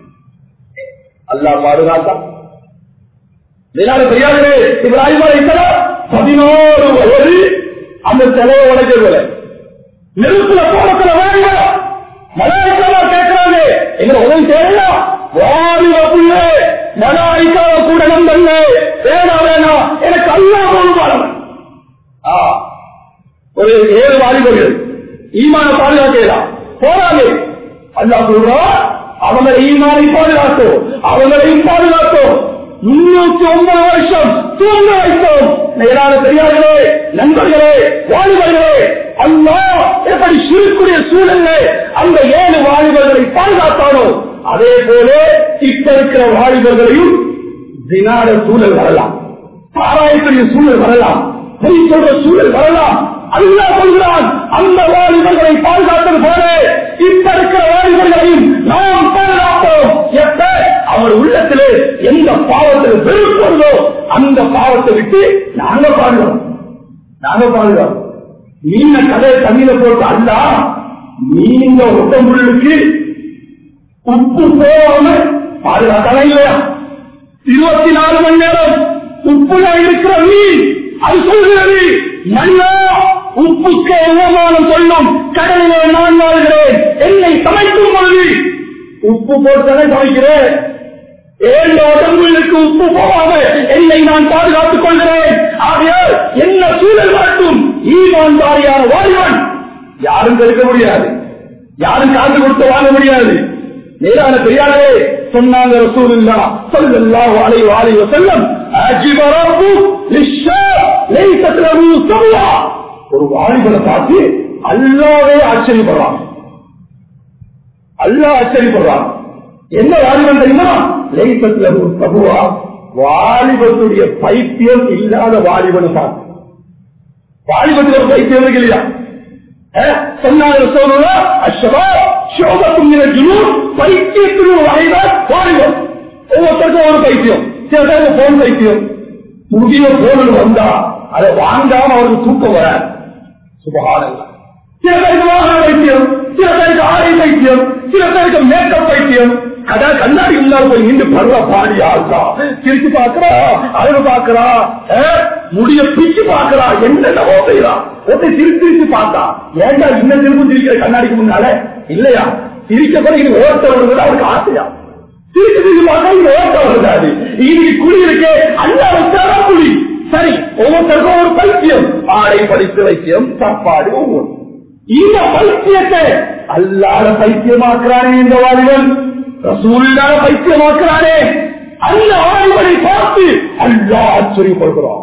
அல்லா பாதுகாத்தா இதனால பெரியார்களே இப்ராஹிம் அலைஹிஸ்ஸலாம் பதினோரு வயது அந்த சிலையை உடைக்கிறதுல நெருப்புல போடத்துல வேண்டாம் மலையெல்லாம் தேவையா வாலிப புள்ளே மலாய்க்காவ கூட நம்பல்ல வேணா வேணா எனக்கு அல்லா போதுமானவன் ஆ, ஒரு ஏழு வாலிபர்கள் ஈமான பாதுகாக்கலாம் போராது அல்லா சொல்றோம் அவங்களை ஈமானை பாதுகாத்தோம் அவங்களையும் பாதுகாத்தோம் முன்னூத்தி ஒன்பது வருஷம் தூங்க வைத்தோம் மேலான பெரியார்களே நண்பர்களே வாலிபர்களே அல்லா எப்படி சிறுக்குரிய சூழல்ல அந்த ஏழு வாலிபர்களை பாதுகாத்தானோ அதே போல இப்ப இருக்கிற வாலிபர்களையும் தினாட சூழல் வரலாம் பாராயக்கூடிய சூழல் வரலாம் பொய் சொல்ற சூழல் வரலாம் அல்லா சொல்கிறான் அந்த வாலிபர்களை பாதுகாத்தது போல இப்ப இருக்கிற வாலிபர்களையும் நாம் பாதுகாப்போம் எப்ப அவர் உள்ளத்திலே எந்த பாவத்தில் வெறுப்பு வருதோ அந்த பாவத்தை விட்டு நாங்க பாடுறோம் நாங்க பாடுறோம் மீன கதையை தண்ணியில போட்டு அல்ல மீன உடம்புக்கு உப்பு போகாம பாதுகாக்கலாம் இல்லையா இருபத்தி நாலு மணி நேரம் உப்புல இருக்கிற மீன் அது சொல்கிறது மண்ணா உப்புக்கு உபமானம் சொல்லும் கடலிலே நான் வாழ்கிறேன் என்னை சமைக்கும் பொழுது உப்பு போட்டுதானே சமைக்கிறேன் ஏழு உடம்புகளுக்கு உப்பு போகாம என்னை நான் பாதுகாத்துக் கொள்கிறேன் ஆகையால் என்ன சூழல் வரட்டும் ஈமான் வாரியான வாலிபன் யாரும் தடுக்க முடியாது யாரும் காசு கொடுத்து வாங்க முடியாது மேலான பெரியாரே சொன்னாங்க ரசூலுல்லா ஸல்லல்லாஹு அலைஹி வஆலிஹி வஸல்லம் அஜிப ரப்பு லிஷா லைஸத் லஹு சம்வா ஒரு வாலிபனை பார்த்து அல்லாஹ்வே ஆச்சரியப்படுறான் அல்லாஹ் ஆச்சரியப்படுறான் என்ன வாலிபன் தெரியுமா லைஸத் லஹு சம்வா வாலிபத்துடைய பைத்தியம் இல்லாத வாலிபனை பார்த்து வாலிபத்தில் ஒரு பைத்தியம் இருக்கு இல்லையா சொன்னாங்க சொல்லுவா அஷ்வா சோகத்தும் ஜுனூர் பைத்தியத்தின் ஒரு வகைதான் வாலிபம் ஒவ்வொருத்தருக்கும் ஒரு பைத்தியம் சில பேருக்கு போன் பைத்தியம் புதிய போனில் வந்தா அதை வாங்காம அவருக்கு தூக்கம் வர சுபகாரங்கள் சில பேருக்கு வாகன பைத்தியம் சில பேருக்கு ஆடை பைத்தியம் சில பேருக்கு மேக்கப் பைத்தியம் அதான் கண்ணாடி முன்னாள் போய் நின்று பருவ பாடி ஆள்றா சிரிச்சு பாக்குறா அழகு பாக்குறா அஹ், முடிய பிச்சு பாக்குறா என்னென்னவோ செய்யறா ஒருத்தர் சிரிச்சு சிரிச்சு பார்த்தா ஏன்டா இன்னும் திரும்ப சிரிக்கிற கண்ணாடிக்கு முன்னால இல்லையா சிரிக்க பிறகு இது ஓட்ட வருவது அவருக்கு ஆசையா சிரிச்சு சிரிச்சு பார்த்தா இது ஓட்ட வருதாது இன்னைக்கு குழி இருக்கே அல்லா வச்சாரா குழி சரி ஒவ்வொருத்தருக்கும் ஒரு பைத்தியம் ஆடை படித்து வைத்தியம் சாப்பாடு ஒவ்வொரு இந்த பைத்தியத்தை அல்லாத பைத்தியமாக்குறானே இந்த வாலிபன் ரசூல்லாத பைத்தியமாக்குறானே அந்த வாலிபனை பார்த்து அல்லா ஆச்சரியப்படுகிறான்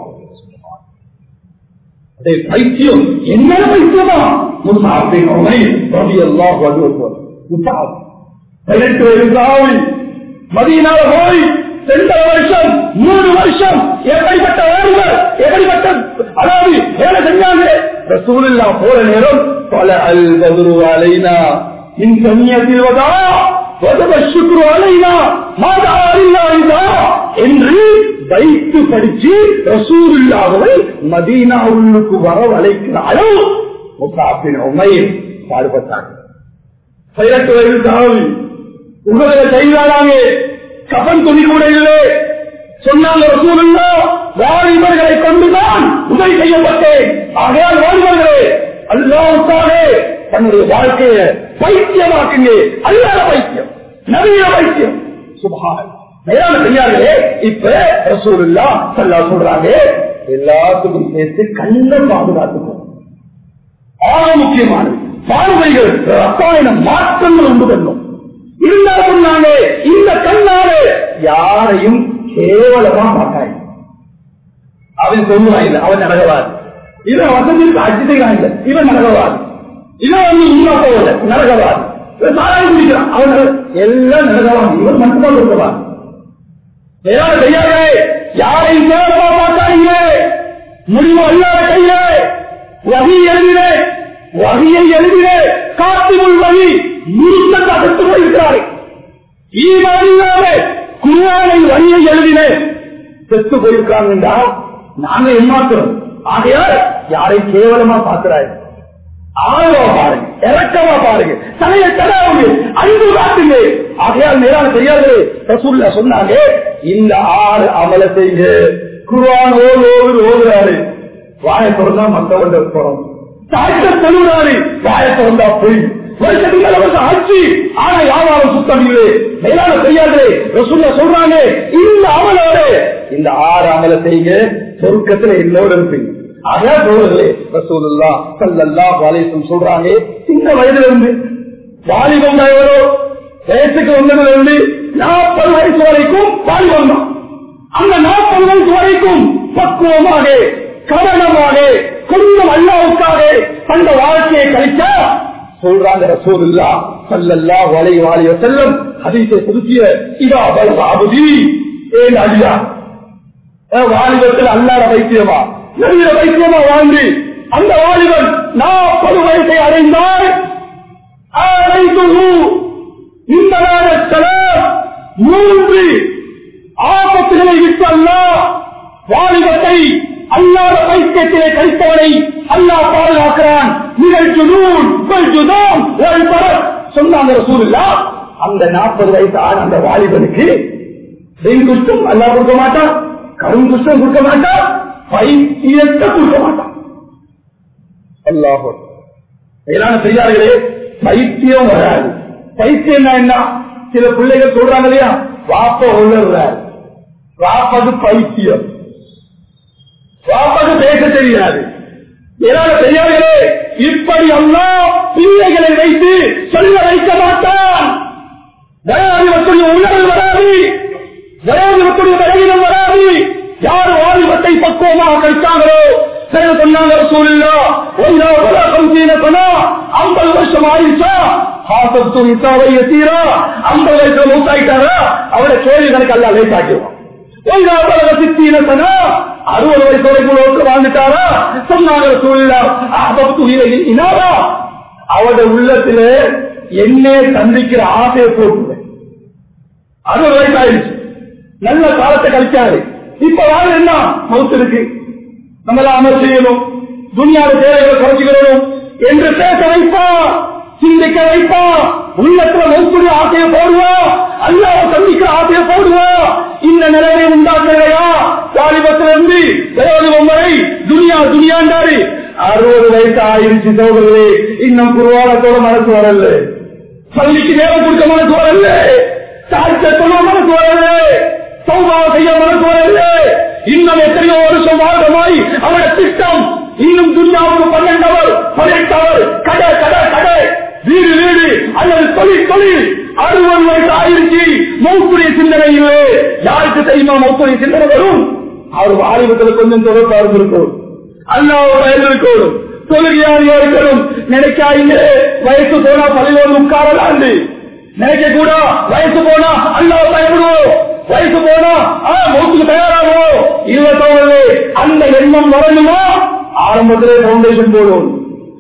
அதே பைத்தியம் என்ன பைத்தியமா முசாபின் உமை ரவி அல்லாஹ் வருவர் முசாப் பதினெட்டு வயது ஆவி மதியனால போய் ரெண்டரை வருஷம் மூணு வருஷம் எப்படிப்பட்ட ஓடுவர் எப்படிப்பட்ட அதாவது வேலை செஞ்சாங்க ரசூலுல்லா போற நேரம் பல அல் பதுரு அலைனா இன் கண்ணியத்தில் வதா வதவ சுக்ரு அலைனா மாதா அலில்லா என்று வைத்து படிச்சு ரசூலுல்லாவை மதீனா உள்ளுக்கு வர வளைக்கிற அளவு முசாபின் உமையில் பாடுபட்டாங்க பதினெட்டு வயது தாவி உங்களை செய்தாங்க கபன் துணி கூட இல்லை சொன்னாங்க ரசூலுல்லா வாலிபர்களை கொண்டுதான் உதவி செய்யப்பட்டேன் ஆகையால் வாலிபர்களே அல்லாவுக்காக தன்னுடைய வாழ்க்கையை பைத்தியமாக்குங்க அல்லாத பைத்தியம் நவீன பைத்தியம் சுபான் மேலான பெரியார்களே இப்ப ரசூலுல்லா சொல்லா சொல்றாங்க எல்லாத்துக்கும் சேர்த்து கண்ணை பாதுகாத்துக்கணும் ஆக முக்கியமானது பார்வைகள் ரசாயன மாற்றங்கள் உண்டு பண்ணும் இருந்தாலும் சொன்னாங்க இந்த கண்ணாலே யாரையும் கேவலமா மாட்டாய் அவன் சொல்லுவான் இல்லை அவன் நரகவாதி இவன் வசதிக்கு அஜிதைகான் இல்லை இவன் நரகவாதி இவன் வந்து உண்மை போகல நரகவாதி இவன் சாராயம் குடிக்கிறான் அவன் நரக- எல்லாம் நரகவாதி இவன் மட்டும்தான் இருக்கவாதி ஏதாவது செய்யாதே யாரையும் கேவலமா மாட்டாங்க முடிவு அல்லாத கையிலே வகி எழுதினே வகியை எழுதினே காத்திமுள் வகி முழுக்க தகர்த்து போயிருக்கிறாரே ஈமானில்லாமே குருவானை வழியை எழுதினே செத்து போயிருக்காங்கடா நாங்க ஏமாத்துறோம் ஆகையால் யாரை கேவலமா பார்க்கிறாய் ஆழமா பாருங்க இறக்கமா பாருங்க தலையை தடாவுங்க அன்பு காட்டுங்க ஆகையால் மேலான தெரியாது ரசூல்லா சொன்னாங்க இந்த ஆறு அமல செய்க குருவான் ஓடு ஓடு ஓடுறாரு வாயை திறந்தா மற்றவங்க போறோம் தாய்க்க தொழுறாரு வாயை திறந்தா பொய் வருஷத்துக்கு மேல வருஷம் ஆச்சு ஆனா வியாபாரம் சுத்தம் இல்லை மேலான பெரியார்களே ரசூல்லா சொல்றாங்க இந்த அமலோட இந்த ஆறு அமல செய்யுங்க சொர்க்கத்துல என்னோட இருப்பீங்க அதான் சொல்றதுலே ரசூலுல்லா சல்லல்லா வாலிசம் சொல்றாங்க சின்ன வயதுல இருந்து வாலிபம் எவ்வளோ வயசுக்கு வந்ததுல இருந்து நாற்பது வயசு வரைக்கும் வாலிபம் தான் அந்த நாற்பது வயசு வரைக்கும் பக்குவமாக கவனமாக கொஞ்சம் அல்லாவுக்காக அந்த வாழ்க்கையை கழிச்சா சொல்றாங்க ரசூலுல்லா சல்லல்லா வலை வாலிய செல்லம் ஹதீஸை புதுக்கிய இதா பல அபுதி ஏன் அடியா வாலிபத்தில் அல்லாத வைத்தியமா நிறைய வைத்தியமா வாழ்ந்து அந்த வாலிபன் நாற்பது வயசை அடைந்தால் இந்த மூன்று ஆபத்துகளை விட்டல்லா வாலிபத்தை அல்லாத வைத்தியத்திலே கழித்தவனை அல்லா பாதுகாக்கிறான் சொன்னாங்க சூழ்நிலா அந்த நாற்பது வயசு ஆன அந்த வாலிபனுக்கு குஷ்டம் அல்லா கொடுக்க மாட்டான் கருங்குஷ்டம் கொடுக்க மாட்டான் பைத்தியத்தை கொடுக்க மாட்டான் அல்லாஹோ மேலான பெரியார்களே பைத்தியம் வராது பைத்தியம் என்ன சில பிள்ளைகள் சொல்றாங்க இல்லையா வாப்ப உள்ளார் வாப்பது பைத்தியம் வாப்பது பேச தெரியாது மேலான பெரியார்களே இப்படி அல்லா பிள்ளைகளை வைத்து சொல்ல வைக்க மாட்டான் தயாரிவத்துடைய உணர்வு வராது தயாரிவத்துடைய பலவீனம் வராது யார் வாலிபத்தை பக்குவமாக கழித்தாங்களோ சில சொன்னாங்க சூழ்நிலா ஒன்றா பல கம்சீன சொன்னா ஐம்பது வருஷம் ஆயிடுச்சா ஹாசத்து இசாவை எத்தீரா ஐம்பது வயசுல மூத்தாயிட்டாரா அவரை கேள்வி கணக்கு அல்ல லேட் ஆக்கிடுவான் ஒன்றா பல சித்தீன சொன்னா அறுபது வயசு வரைக்கும் வாழ்ந்துட்டாரா சொன்னாங்க சூழ்நிலா ஆபத்து உயிரையில் இனாரா அவட உள்ளத்துல என்னே சந்திக்கிற ஆசையை போட்டுவேன் அறுபது வயசு ஆயிடுச்சு நல்ல காலத்தை கழிச்சாரு இப்ப வாழ் என்ன மவுத்து இருக்கு நம்மள அமல் செய்யணும் துணியாத தேவைகளை குறைச்சிக்கிறோம் என்று பேச வைப்பா சிந்திக்க வைப்பா உள்ளத்துல மௌத்துடைய ஆசையை போடுவா அல்லாத சந்திக்கிற ஆசையை போடுவா இந்த நிலையை உண்டாக்கலையா தாலிபத்திலிருந்து பிரயோஜனம் வரை துனியா துனியாண்டாரு அறுபது வயசு ஆயிடுச்சு சோதரே இன்னும் குருவாலத்தோட மனசு வரல பள்ளிக்கு நேரம் கொடுக்க மனசு வரல சாட்சத்தோட மனசு வரல சௌபா செய்ய மனசு வரல இன்னும் எத்தனையோ வருஷம் வாழ்றமாய் அவட திட்டம் இன்னும் துன்யாவுக்கு பன்னெண்டவர் பதினெட்டவர் கடை கடை கடை வீடு வீடு அல்லது தொழில் தொழில் அறுபது வயசு ஆயிடுச்சு மௌத்துடைய சிந்தனை இல்லை யாருக்கு தெரியுமா மௌத்துடைய சிந்தனை வரும் அவர் வாலிபத்தில் கொஞ்சம் தொடர்பா இருந்திருக்கும் அல்லாவ பயந்திருக்கணும் தொழுகையாளியா இருக்கணும் நினைக்காதீங்க வயசு போனா பள்ளியோடு உட்காரலாண்டு நினைக்க கூட வயசு போனா அல்லாவ பயப்படுவோம் வயசு போனா மௌத்துக்கு தயாராகும் இருபத்தோடு அந்த எண்ணம் வரணுமா ஆரம்பத்திலே பவுண்டேஷன் போடும்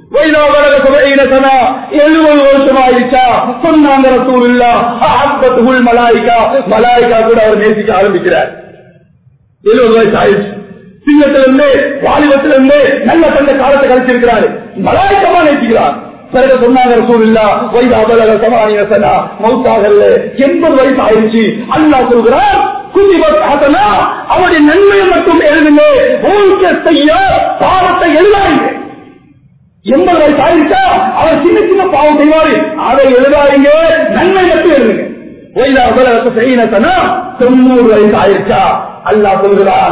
எழுபது வருஷம் ஆயிடுச்சா சொன்னாங்க இல்லா ஆத்மத்துக்குள் மலாய்க்கா மலாய்க்கா கூட அவர் நேசிக்க ஆரம்பிக்கிறார் எழுபது வயசு ஆயிடுச்சு சிங்கத்திலிருந்து வாலிபத்திலிருந்து நல்ல தந்த காலத்தை கழிச்சிருக்கிறாரு மலாய்க்கமா நேசிக்கிறார் பிறகு சொன்னாங்க சூழ்நிலா வயது அபலக சமானிய சனா மௌத்தாகல்ல எண்பது வயசு ஆயிடுச்சு அல்லா சொல்கிறார் குதிபத்தனா அவருடைய நன்மையை மட்டும் எழுதுங்க ஊழ்க்க செய்ய பாவத்தை எழுதாங்க எண்பது வயசு ஆயிடுச்சா அவர் சின்ன சின்ன பாவம் செய்வாரு அதை எழுதாதீங்க நன்மை மட்டும் எழுதுங்க வயது அபலக செய்யினத்தனா தொண்ணூறு வயசு ஆயிடுச்சா அல்லா சொல்கிறான்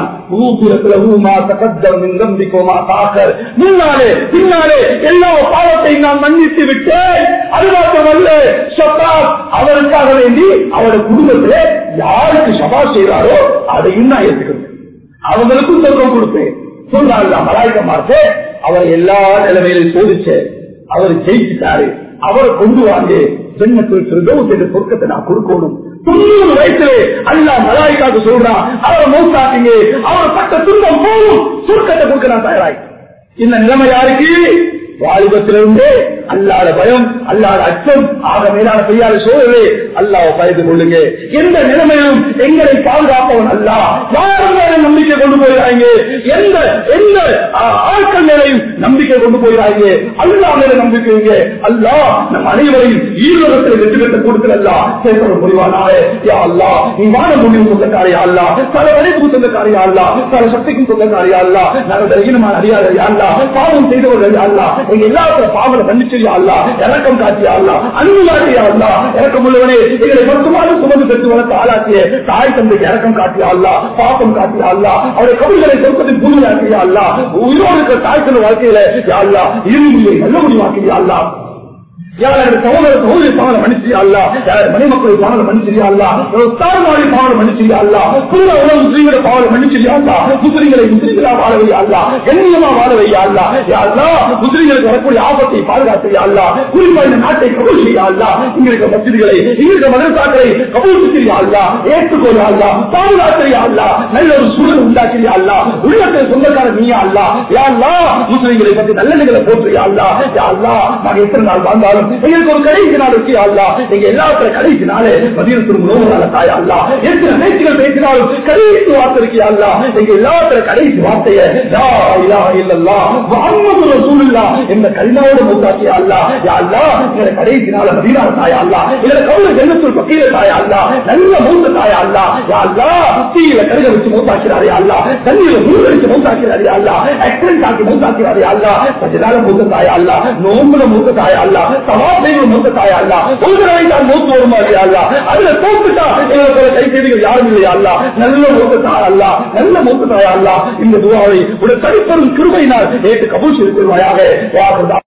முன்னாலே பின்னாலே எல்லா பாவத்தையும் நான் மன்னித்து விட்டேன் அது மாத்திரமல்ல ஷபாஸ் அவருக்காக வேண்டி அவருடைய குடும்பத்திலே யாருக்கு சபா செய்கிறாரோ அதையும் நான் ஏற்றுக்கிறேன் அவங்களுக்கும் சொர்க்கம் கொடுப்பேன் சொன்னாங்க மலாய்க்க மாட்டேன் அவர் எல்லா நிலைமையிலும் சோதிச்சு அவர் ஜெயிச்சுட்டாரு அவரை கொண்டு வாங்க ஜென்னத்தில் சிறுதோஸ் என்ற சொர்க்கத்தை நான் கொடுக்கணும் தொண்ணூறு வயசுல அல்லா மலாய்க்காக சொல்றான் அவரை மௌத்தாக்கிங்க அவர் பட்ட துன்பம் போதும் சுருக்கத்தை கொடுக்க நான் தயாராய் இந்த நிலைமை யாருக்கு வாலிபத்திலிருந்து அல்லாத பயம் அல்லாத அச்சம் ஆக மேலான பெரியார சோழரே அல்லாவை பயந்து கொள்ளுங்க எந்த நிலைமையிலும் எங்களை பாதுகாப்பவன் அல்லா யாரும் மேல நம்பிக்கை கொண்டு போயிடாங்க எந்த எந்த ஆட்கள் மேலையும் நம்பிக்கை கொண்டு போயிடாங்க அல்லா மேல நம்பிக்கைங்க அல்லா நம் அனைவரையும் ஈரோகத்தில் வெற்றி பெற்ற கொடுக்கிறல்லா சேசவன் புரிவானாவே யா அல்லா நீ வாழ முடியும் சொந்தக்காரியா அல்லா பல வரைக்கும் சொந்தக்காரியா அல்லா பல சக்திக்கும் சொந்தக்காரியா அல்லா நாங்கள் தைரியமான அறியாத அல்லா பாவம் செய்தவர்கள் அல்லா எங்க எல்லாத்துல பாவங்களை மன்னிச்சியா அல்லா இறக்கம் காட்டியா அல்லா அன்பு காட்டியா அல்லா இறக்கம் உள்ளவனே எங்களை மட்டுமான சுமந்து பெற்று வளர்த்த ஆளாக்கிய தாய் தந்தைக்கு இறக்கம் காட்டியா அல்லா பாப்பம் காட்டியா அல்லா அவருடைய கவிகளை சொற்கத்தில் புதுமையாக்கியா அல்லா உயிரோடு இருக்கிற தாய் தந்தை வாழ்க்கையில யா அல்லா இறுதியை நல்ல முடிவாக்கியா அல்லா யாரும் சகோதர சகோதரி பாவனை மன்னிச்சியா அல்லா யாரும் மணிமக்களை பாவனை மன்னிச்சியா அல்லா தாய்மாரி பாவனை மன்னிச்சியா அல்லா புதிய உலக முஸ்லீம்களை பாவனை மன்னிச்சியா அல்லா முஸ்லீம்களை முஸ்லீம்களா வாழ வையா அல்லா கண்ணியமா வாழ வையா அல்லா யா அல்லா முஸ்லீம்களுக்கு வரக்கூடிய ஆபத்தை பாதுகாத்து அல்லா குறிப்பா இந்த நாட்டை கபூல் செய்யா அல்லா இங்க இருக்க மசிதிகளை இங்க இருக்க மதரசாக்களை கபூல் செய்யா அல்லா ஏற்றுக்கொள்ள அல்லா பாதுகாத்தியா அல்லா நல்ல ஒரு சூழல் உண்டாக்கிறியா அல்லா உள்ளத்தை சொந்தக்கார நீயா அல்லா யா அல்லா முஸ்லீம்களை பற்றி நல்ல போற்றியா அல்லா யா அல்லா நாங்க எத்தனை நாள் வாழ்ந்தாலும் எங்களுக்கு ஒரு கடைசி நாள் இருக்கு அல்லா எங்க எல்லாத்துல கடைசி நாளே மதியத்தில் உணவுனால தாய் அல்லா எத்தனை பேச்சுகள் பேசினாலும் கடைசி வார்த்தை இருக்கு அல்லா எங்க எல்லாத்துல கடைசி வார்த்தைய லா இலாஹ இல்லல்லாஹ் முஹம்மது ரசூலுல்லாஹ் என்ற கலிமாவோட மூத்தாக்கி அல்லா யா அல்லா எங்களை கடைசி நாள் மதீனால தாய் அல்லா எங்களை கவுல ஜன்னத்துல் பக்கீர தாய் அல்லா நல்ல மூத்த தாய் அல்லா யா அல்லா தீயில கருக வச்சு மூத்தாக்கிறாரே அல்லா தண்ணியில முழு வச்சு மூத்தாக்கிறாரே அல்லா ஆக்சிடென்ட் ஆக்கி மூத்தாக்கிறாரே அல்லா சஜிதால மூத்த தாய் அல்லா நோம்புல மூத்த தாய் அல்லா சவாபைகள் மூத்த தாய் அல்லா ஒரு தடவை தான் மூத்து வருமா இல்லையா அல்லா அதுல தோத்துட்டா எங்களை கை செய்திகள் யாரும் இல்லையா அல்லா நல்ல மூத்த தாய் அல்லா நல்ல மூத்த தாய் அல்லா இந்த துவாவை ஒரு தனிப்பெரும் கிருமையினால் நேற்று கபூல் செய்து கொள்வாயாக